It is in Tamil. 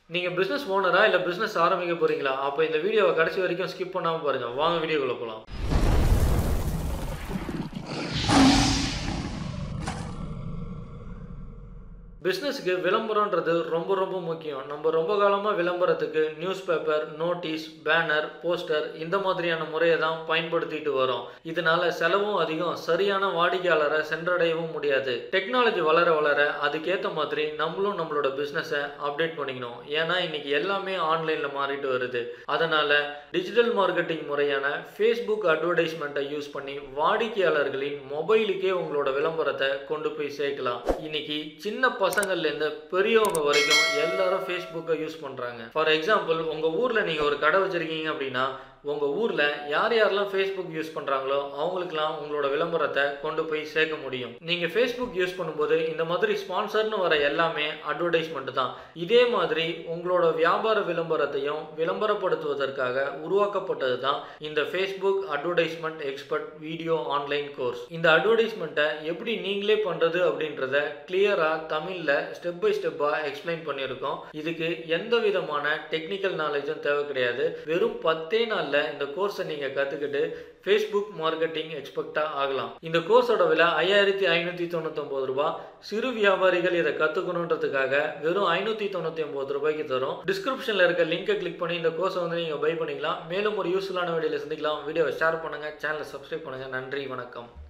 நீங்கள் பிஸ்னஸ் ஓனரா இல்லை பிஸ்னஸ் ஆரம்பிக்க போகிறீங்களா அப்போ இந்த வீடியோவை கடைசி வரைக்கும் ஸ்கிப் பண்ணாமல் பாருங்கள் வாங்க வீடியோக்குள்ளே போகலாம் பிஸ்னஸுக்கு விளம்பரன்றது ரொம்ப ரொம்ப முக்கியம் நம்ம ரொம்ப காலமாக விளம்பரத்துக்கு newspaper notice banner poster இந்த மாதிரியான முறையை தான் பயன்படுத்திட்டு வரோம் இதனால செலவும் அதிகம் சரியான வாடிக்கையாளரை சென்றடையவும் முடியாது டெக்னாலஜி வளர வளர அதுக்கேற்ற மாதிரி நம்மளும் நம்மளோட பிஸ்னஸை அப்டேட் பண்ணிக்கணும் ஏன்னா இன்னைக்கு எல்லாமே ஆன்லைனில் மாறிட்டு வருது அதனால டிஜிட்டல் மார்க்கெட்டிங் முறையான ஃபேஸ்புக் அட்வர்டைஸ்மெண்ட்டை யூஸ் பண்ணி வாடிக்கையாளர்களின் மொபைலுக்கே உங்களோட விளம்பரத்தை கொண்டு போய் சேர்க்கலாம் இன்னைக்கு சின்ன பசங்கள்லேருந்து பெரியவங்க வரைக்கும் எல்லாரும் ஃபேஸ்புக்கை யூஸ் பண்ணுறாங்க ஃபார் எக்ஸாம்பிள் உங்கள் ஊரில் நீங்கள் ஒரு கடை வச்சுருக்கீங்க அப்படின்னா உங்கள் ஊரில் யார் யாரெல்லாம் ஃபேஸ்புக் யூஸ் பண்ணுறாங்களோ அவங்களுக்குலாம் உங்களோட விளம்பரத்தை கொண்டு போய் சேர்க்க முடியும் நீங்கள் ஃபேஸ்புக் யூஸ் பண்ணும்போது இந்த மாதிரி ஸ்பான்சர்னு வர எல்லாமே அட்வர்டைஸ்மெண்ட் தான் இதே மாதிரி உங்களோட வியாபார விளம்பரத்தையும் விளம்பரப்படுத்துவதற்காக உருவாக்கப்பட்டது தான் இந்த Facebook advertisement expert video online course இந்த அட்வர்டைஸ்மெண்ட்டை எப்படி நீங்களே பண்ணுறது அப்படின்றத கிளியராக தமிழில் ஸ்டெப் பை ஸ்டெப்பாக எக்ஸ்பிளைன் பண்ணியிருக்கோம் இதுக்கு எந்த விதமான டெக்னிக்கல் நாலேஜும் தேவை கிடையாது வெறும் பத்தே நாளில் இந்த கோர்ஸை நீங்கள் கற்றுக்கிட்டு ஃபேஸ்புக் மார்க்கெட்டிங் எக்ஸ்பர்ட்டாக ஆகலாம் இந்த கோர்ஸோட விலை ஐயாயிரத்தி ஐநூற்றி தொண்ணூத்தொம்பது ரூபாய் சிறு வியாபாரிகள் இதை கற்றுக்கணுன்றதுக்காக வெறும் ஐநூற்றி தொண்ணூற்றி ஒம்பது ரூபாய்க்கு தரும் டிஸ்கிரிப்ஷனில் இருக்க லிங்கை கிளிக் பண்ணி இந்த கோர்ஸை வந்து நீங்கள் பை பண்ணிக்கலாம் மேலும் ஒரு யூஸ்ஃபுல்லான வீடியோவில் சந்திக்கலாம் வீடியோவை ஷேர் பண்ணுங்கள் சேனலை சப்ஸ்கிரைப் பண்ணுங்கள் நன்றி வணக்கம்